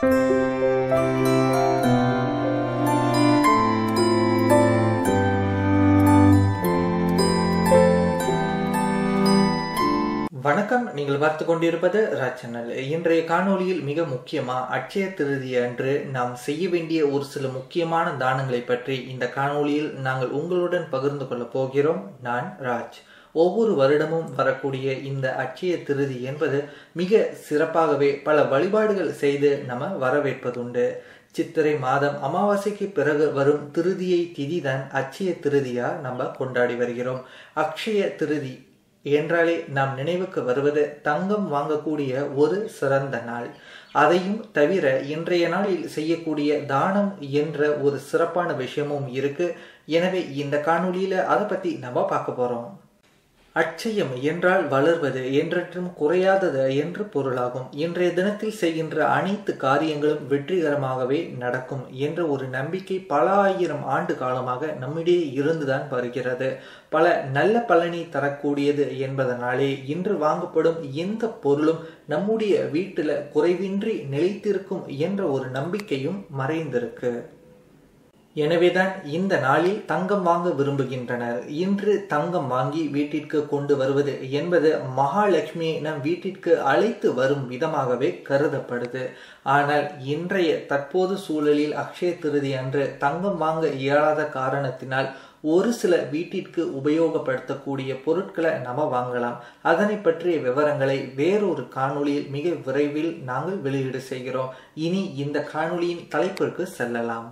வணக்கம் நீங்கள் பார்த்து கொண்டிருப்பது ராச்சனல் இன்றைய காணொளியில் மிக முக்கியமா அட்சய திருதி அன்று நாம் செய்ய வேண்டிய ஒரு சில முக்கியமான தானங்களை பற்றி இந்த காணொளியில் நாங்கள் உங்களுடன் பகிர்ந்து கொள்ள போகிறோம் நான் ராஜ் ஒவ்வொரு வருடமும் வரக்கூடிய இந்த அட்சய திருதி என்பது மிக சிறப்பாகவே பல வழிபாடுகள் செய்து நம்ம வரவேற்பதுண்டு சித்திரை மாதம் அமாவாசைக்கு பிறகு வரும் திருதியை திதிதான் அட்சய திருதியா நம்ம கொண்டாடி வருகிறோம் அக்ஷய திருதி என்றாலே நாம் நினைவுக்கு வருவது தங்கம் வாங்கக்கூடிய ஒரு சிறந்த நாள் அதையும் தவிர இன்றைய நாளில் செய்யக்கூடிய தானம் என்ற ஒரு சிறப்பான விஷயமும் இருக்கு எனவே இந்த காணொளியில அதை பத்தி நம்ம பார்க்க போறோம் அட்சயம் என்றால் வளர்வது என்றற்றும் குறையாதது என்று பொருளாகும் இன்றைய தினத்தில் செய்கின்ற அனைத்து காரியங்களும் வெற்றிகரமாகவே நடக்கும் என்ற ஒரு நம்பிக்கை பல ஆயிரம் ஆண்டு காலமாக நம்மிடையே இருந்துதான் வருகிறது பல நல்ல பலனை தரக்கூடியது என்பதனாலே இன்று வாங்கப்படும் எந்த பொருளும் நம்முடைய வீட்டில் குறைவின்றி நிலைத்திருக்கும் என்ற ஒரு நம்பிக்கையும் மறைந்திருக்கு எனவேதான் இந்த நாளில் தங்கம் வாங்க விரும்புகின்றனர் இன்று தங்கம் வாங்கி வீட்டிற்கு கொண்டு வருவது என்பது மகாலட்சுமியை நம் வீட்டிற்கு அழைத்து வரும் விதமாகவே கருதப்படுது ஆனால் இன்றைய தற்போது சூழலில் அக்ஷய திருதி அன்று தங்கம் வாங்க இயலாத காரணத்தினால் ஒரு சில வீட்டிற்கு உபயோகப்படுத்தக்கூடிய பொருட்களை நம்ம வாங்கலாம் அதனை பற்றிய விவரங்களை வேறொரு காணொளியில் மிக விரைவில் நாங்கள் வெளியீடு செய்கிறோம் இனி இந்த காணொளியின் தலைப்பிற்கு செல்லலாம்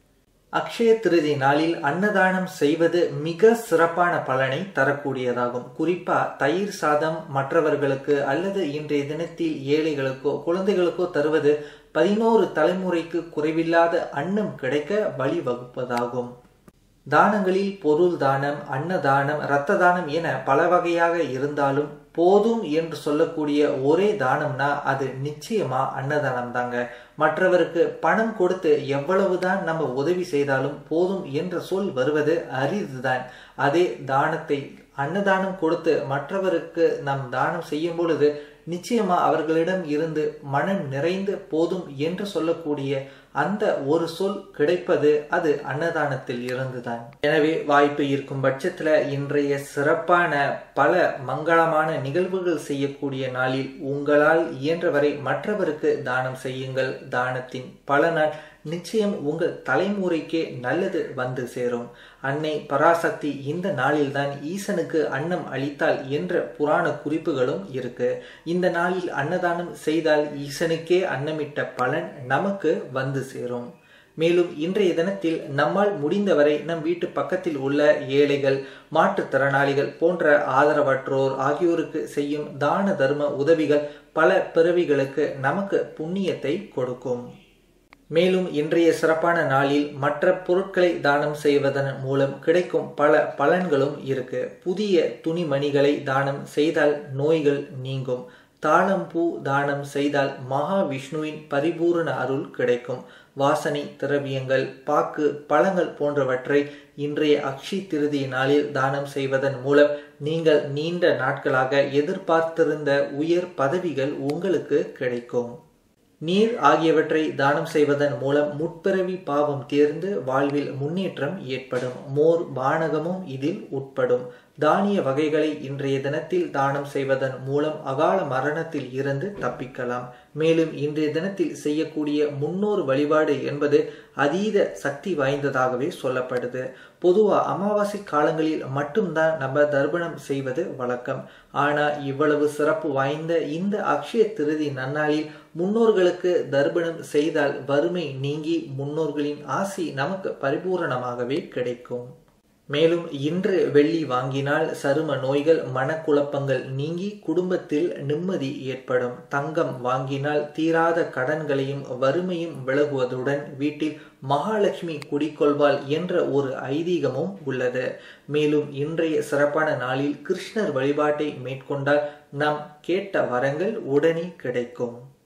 அக்ஷய திருதி நாளில் அன்னதானம் செய்வது மிக சிறப்பான பலனை தரக்கூடியதாகும் குறிப்பா தயிர் சாதம் மற்றவர்களுக்கு அல்லது இன்றைய தினத்தில் ஏழைகளுக்கோ குழந்தைகளுக்கோ தருவது பதினோரு தலைமுறைக்கு குறைவில்லாத அன்னம் கிடைக்க வழிவகுப்பதாகும் தானங்களில் பொருள் தானம் அன்னதானம் இரத்த தானம் என பல வகையாக இருந்தாலும் போதும் என்று சொல்லக்கூடிய ஒரே தானம்னா அது நிச்சயமா அன்னதானம் தாங்க மற்றவருக்கு பணம் கொடுத்து எவ்வளவுதான் நம்ம உதவி செய்தாலும் போதும் என்ற சொல் வருவது அரிதுதான் அதே தானத்தை அன்னதானம் கொடுத்து மற்றவருக்கு நாம் தானம் செய்யும் பொழுது நிச்சயமா அவர்களிடம் இருந்து மனம் நிறைந்து போதும் என்று சொல்லக்கூடிய அந்த ஒரு சொல் கிடைப்பது அது அன்னதானத்தில் இருந்துதான் எனவே வாய்ப்பு இருக்கும் பட்சத்துல இன்றைய சிறப்பான பல மங்களமான நிகழ்வுகள் செய்யக்கூடிய நாளில் உங்களால் இயன்றவரை மற்றவருக்கு தானம் செய்யுங்கள் தானத்தின் பலனால் நிச்சயம் உங்கள் தலைமுறைக்கே நல்லது வந்து சேரும் அன்னை பராசக்தி இந்த நாளில்தான் ஈசனுக்கு அன்னம் அளித்தால் என்ற புராண குறிப்புகளும் இருக்கு இந்த நாளில் அன்னதானம் செய்தால் ஈசனுக்கே அன்னமிட்ட பலன் நமக்கு வந்து சேரும் மேலும் இன்றைய தினத்தில் நம்மால் முடிந்தவரை நம் வீட்டு பக்கத்தில் உள்ள ஏழைகள் மாற்றுத்திறனாளிகள் போன்ற ஆதரவற்றோர் ஆகியோருக்கு செய்யும் தான தர்ம உதவிகள் பல பிறவிகளுக்கு நமக்கு புண்ணியத்தை கொடுக்கும் மேலும் இன்றைய சிறப்பான நாளில் மற்ற பொருட்களை தானம் செய்வதன் மூலம் கிடைக்கும் பல பலன்களும் இருக்கு புதிய துணிமணிகளை தானம் செய்தால் நோய்கள் நீங்கும் தாளம்பூ தானம் செய்தால் மகாவிஷ்ணுவின் பரிபூரண அருள் கிடைக்கும் வாசனை திரவியங்கள் பாக்கு பழங்கள் போன்றவற்றை இன்றைய அக்ஷி திருதி நாளில் தானம் செய்வதன் மூலம் நீங்கள் நீண்ட நாட்களாக எதிர்பார்த்திருந்த உயர் பதவிகள் உங்களுக்கு கிடைக்கும் நீர் ஆகியவற்றை தானம் செய்வதன் மூலம் முற்பிறவி பாவம் தேர்ந்து வாழ்வில் முன்னேற்றம் ஏற்படும் மோர் பானகமும் இதில் உட்படும் தானிய வகைகளை இன்றைய தினத்தில் தானம் செய்வதன் மூலம் அகால மரணத்தில் இருந்து தப்பிக்கலாம் மேலும் இன்றைய தினத்தில் செய்யக்கூடிய முன்னோர் வழிபாடு என்பது அதீத சக்தி வாய்ந்ததாகவே சொல்லப்படுது பொதுவா அமாவாசை காலங்களில் மட்டும்தான் நம்ம தர்ப்பணம் செய்வது வழக்கம் ஆனா இவ்வளவு சிறப்பு வாய்ந்த இந்த அக்ஷய திருதி நன்னாளில் முன்னோர்களுக்கு தர்ப்பணம் செய்தால் வறுமை நீங்கி முன்னோர்களின் ஆசி நமக்கு பரிபூரணமாகவே கிடைக்கும் மேலும் இன்று வெள்ளி வாங்கினால் சரும நோய்கள் மனக்குழப்பங்கள் நீங்கி குடும்பத்தில் நிம்மதி ஏற்படும் தங்கம் வாங்கினால் தீராத கடன்களையும் வறுமையும் விலகுவதுடன் வீட்டில் மகாலட்சுமி குடிக்கொள்வாள் என்ற ஒரு ஐதீகமும் உள்ளது மேலும் இன்றைய சிறப்பான நாளில் கிருஷ்ணர் வழிபாட்டை மேற்கொண்டால் நாம் கேட்ட வரங்கள் உடனே கிடைக்கும்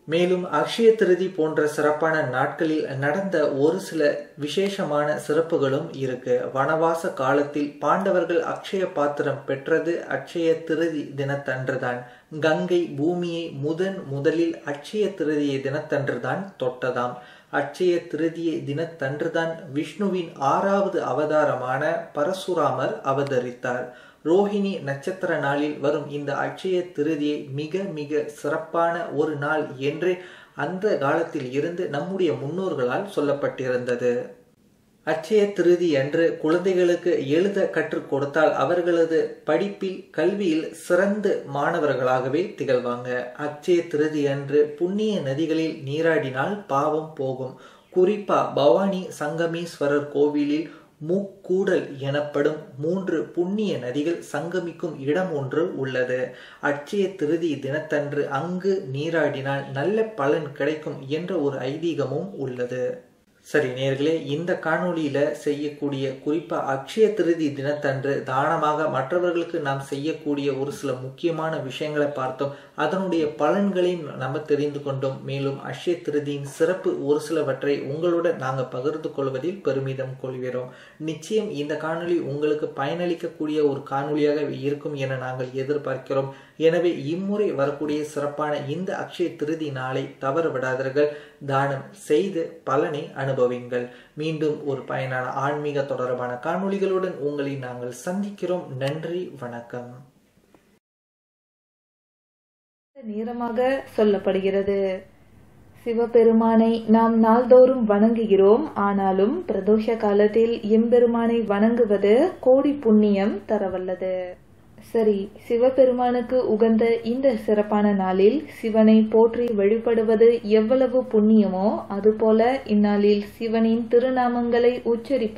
மேலும் அக்ஷய திருதி போன்ற சிறப்பான நாட்களில் நடந்த ஒரு சில விசேஷமான சிறப்புகளும் இருக்கு வனவாச காலத்தில் பாண்டவர்கள் அக்ஷய பாத்திரம் பெற்றது அக்ஷய திருதி தினத்தன்றுதான் கங்கை பூமியை முதன் முதலில் அக்ஷய திருதியை தினத்தன்றுதான் தொட்டதாம் அட்சய திருதியை தினத்தன்றுதான் விஷ்ணுவின் ஆறாவது அவதாரமான பரசுராமர் அவதரித்தார் ரோஹிணி நட்சத்திர நாளில் வரும் இந்த அட்சய திருதியை மிக மிக சிறப்பான ஒரு நாள் என்று அந்த காலத்தில் இருந்து நம்முடைய முன்னோர்களால் சொல்லப்பட்டிருந்தது அட்சய திருதி என்று குழந்தைகளுக்கு எழுத கற்றுக் கொடுத்தால் அவர்களது படிப்பில் கல்வியில் சிறந்த மாணவர்களாகவே திகழ்வாங்க அட்சய திருதி அன்று புண்ணிய நதிகளில் நீராடினால் பாவம் போகும் குறிப்பா பவானி சங்கமேஸ்வரர் கோவிலில் மூக்கூடல் எனப்படும் மூன்று புண்ணிய நதிகள் சங்கமிக்கும் இடம் ஒன்று உள்ளது அட்சய திருதி தினத்தன்று அங்கு நீராடினால் நல்ல பலன் கிடைக்கும் என்ற ஒரு ஐதீகமும் உள்ளது சரி நேர்களே இந்த காணொளியில செய்யக்கூடிய குறிப்பா அக்ஷய திருதி தினத்தன்று தானமாக மற்றவர்களுக்கு நாம் செய்யக்கூடிய ஒரு சில முக்கியமான விஷயங்களை பார்த்தோம் அதனுடைய பலன்களையும் நம்ம தெரிந்து கொண்டோம் மேலும் அக்ஷய திருதியின் சிறப்பு ஒரு சிலவற்றை உங்களுடன் நாங்கள் பகிர்ந்து கொள்வதில் பெருமிதம் கொள்கிறோம் நிச்சயம் இந்த காணொளி உங்களுக்கு பயனளிக்கக்கூடிய ஒரு காணொளியாக இருக்கும் என நாங்கள் எதிர்பார்க்கிறோம் எனவே இம்முறை வரக்கூடிய சிறப்பான இந்த அக்ஷய திருதி நாளை தவற விடாதீர்கள் தானம் செய்து பலனை அனுபவிங்கள் மீண்டும் ஒரு பயனான ஆன்மீக தொடர்பான காணொளிகளுடன் உங்களை நாங்கள் சந்திக்கிறோம் நன்றி வணக்கம் நேரமாக சொல்லப்படுகிறது சிவபெருமானை நாம் நாள்தோறும் வணங்குகிறோம் ஆனாலும் பிரதோஷ காலத்தில் எம்பெருமானை வணங்குவது கோடி புண்ணியம் தரவல்லது சரி சிவபெருமானுக்கு உகந்த இந்த சிறப்பான நாளில் சிவனை போற்றி வழிபடுவது எவ்வளவு புண்ணியமோ அதுபோல இந்நாளில் சிவனின் திருநாமங்களை உச்சரிப்பது